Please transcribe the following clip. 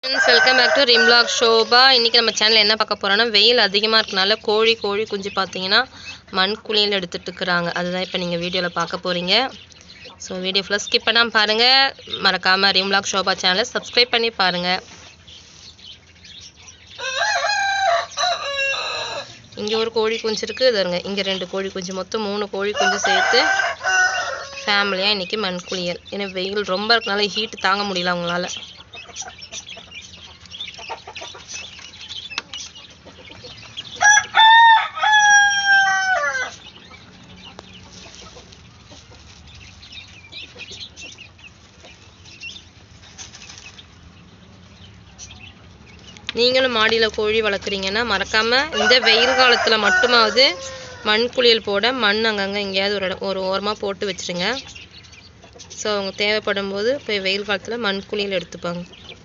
friends welcome back to Rimlock Shoba இன்றைக்கி நம்ம சேனலில் என்ன பார்க்க போகிறோன்னா வெயில் அதிகமாக இருக்கனால கோழி கோழி குஞ்சு பார்த்தீங்கன்னா மண் குழியில் எடுத்துட்டு இருக்கிறாங்க அதுதான் இப்போ நீங்கள் வீடியோவில் பார்க்க போகிறீங்க ஸோ வீடியோ ஃபுல்லாக ஸ்கிப் பண்ணாமல் பாருங்கள் மறக்காமல் ரிம்லாக் ஷோபா சேனலை சப்ஸ்கிரைப் பண்ணி பாருங்கள் இங்கே ஒரு கோழி குஞ்சு இருக்குது இதுங்க இங்கே ரெண்டு கோழி குஞ்சு மொத்தம் மூணு கோழி குஞ்சு சேர்த்து ஃபேமிலியாக இன்றைக்கி மண் குளியல் ஏன்னா வெயில் ரொம்ப இருக்கனால ஹீட் தாங்க முடியல அவங்களால நீங்களும் மாடியில் கோழி வளர்க்குறீங்கன்னா மறக்காமல் இந்த வெயில் காலத்தில் மட்டுமாவது மண் குளியல் போட மண் அங்கங்கே எங்கேயாவது ஒரு இடம் ஒரு ஓரமாக போட்டு வச்சுருங்க ஸோ அவங்க தேவைப்படும் போது இப்போ வெயில் காலத்தில் மண் குளியல் எடுத்துப்பாங்க